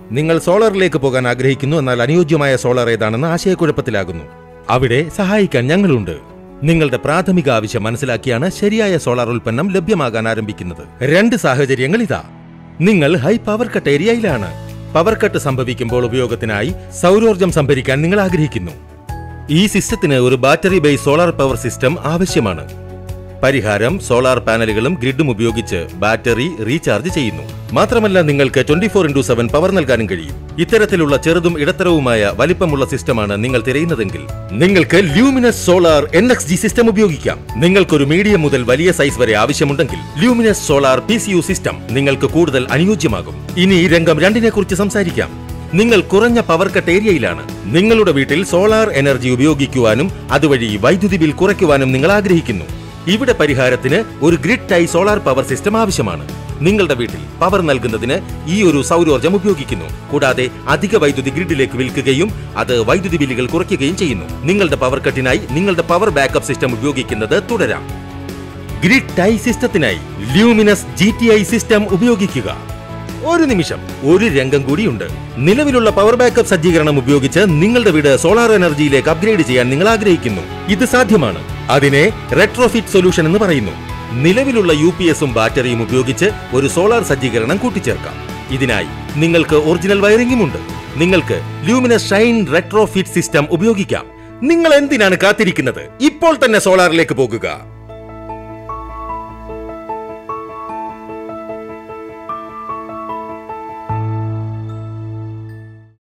നിങ്ങൾ സോളറിലേക്ക് പോകാൻ ആഗ്രഹിക്കുന്നു എന്നാൽ അനുയോജ്യമായ സോളർ ഏതാണെന്ന് ആശയക്കുഴപ്പത്തിലാകുന്നു അവിടെ സഹായിക്കാൻ ഞങ്ങളുണ്ട് നിങ്ങളുടെ പ്രാഥമിക ആവശ്യം മനസ്സിലാക്കിയാണ് ശരിയായ സോളാർ ഉൽപ്പന്നം ലഭ്യമാകാൻ ആരംഭിക്കുന്നത് രണ്ട് സാഹചര്യങ്ങൾ ഇതാ നിങ്ങൾ ഹൈ പവർ കട്ട് ഏരിയയിലാണ് പവർ കട്ട് സംഭവിക്കുമ്പോൾ ഉപയോഗത്തിനായി സൗരോർജം സംഭരിക്കാൻ നിങ്ങൾ ആഗ്രഹിക്കുന്നു ഈ സിസ്റ്റത്തിന് ഒരു battery base solar power system ആവശ്യമാണ് പരിഹാരം സോളാർ പാനലുകളും ഗ്രിഡും ഉപയോഗിച്ച് ബാറ്ററി റീചാർജ് ചെയ്യുന്നു മാത്രമല്ല നിങ്ങൾക്ക് twenty four into seven power നൽകാനും കഴിയും ഇത്തരത്തിലുള്ള ചെറുതും ഇടത്തരവുമായ വലിപ്പമുള്ള സിസ്റ്റമാണ് നിങ്ങൾ തിരയുന്നതെങ്കിൽ നിങ്ങൾക്ക് Luminous solar N X G system ഉപയോഗിക്കാം നിങ്ങൾക്കൊരു മീഡിയം മുതൽ വലിയ സൈസ് വരെ ആവശ്യമുണ്ടെങ്കിൽ Luminous solar P C U system നിങ്ങൾക്ക് കൂടുതൽ അനുയോജ്യമാകും ഇനി രംഗം രണ്ടിനെ കുറിച്ച് സംസാരിക്കാം നിങ്ങൾ കുറഞ്ഞ പവർ കട്ട് ഏരിയയിലാണ് നിങ്ങളുടെ വീട്ടിൽ സോളാർ എനർജി ഉപയോഗിക്കുവാനും അതുവഴി വൈദ്യുതി ബിൽ കുറയ്ക്കുവാനും നിങ്ങൾ ആഗ്രഹിക്കുന്നു ഇവിടെ പരിഹാരത്തിന് ഒരു grid tie solar power system ആവശ്യമാണ് നിങ്ങളുടെ വീട്ടിൽ പവർ നൽകുന്നതിന് ഈ ഒരു സൗരോർജ്ജം ഉപയോഗിക്കുന്നു കൂടാതെ അധിക വൈദ്യുതി ഗ്രിഡിലേക്ക് വിൽക്കുകയും അത് വൈദ്യുതി ബില്ലുകൾ കുറയ്ക്കുകയും ചെയ്യുന്നു നിങ്ങളുടെ പവർ കട്ടിനായി നിങ്ങളുടെ പവർ ബാക്കപ്പ് സിസ്റ്റം ഉപയോഗിക്കുന്നത് തുടരാം ഗ്രിഡ് ടൈ സിസ്റ്റത്തിനായി Luminous G T I system ഉപയോഗിക്കുക ഒരു നിമിഷം ഒരു രംഗം കൂടിയുണ്ട് നിലവിലുള്ള പവർ ബാക്കപ്പ് സജ്ജീകരണം ഉപയോഗിച്ച് നിങ്ങളുടെ വീട് സോളാർ എനർജിയിലേക്ക് അപ്ഗ്രേഡ് ചെയ്യാൻ നിങ്ങൾ ആഗ്രഹിക്കുന്നു ഇത് സാധ്യമാണ് അതിനെ റെട്രോഫിറ്റ് സൊല്യൂഷൻ എന്ന് പറയുന്നു നിലവിലുള്ള യു പി എസും ബാറ്ററിയും ഉപയോഗിച്ച് ഒരു സോളാർ സജ്ജീകരണം കൂട്ടിച്ചേർക്കാം ഇതിനായി നിങ്ങൾക്ക് ഒറിജിനൽ വയറിംഗും ഉണ്ട് നിങ്ങൾക്ക് ലൂമിനസ് ഷൈൻ റെട്രോഫിറ്റ് സിസ്റ്റം ഉപയോഗിക്കാം നിങ്ങൾ എന്തിനാണ് കാത്തിരിക്കുന്നത് ഇപ്പോൾ തന്നെ സോളാറിലേക്ക് പോകുക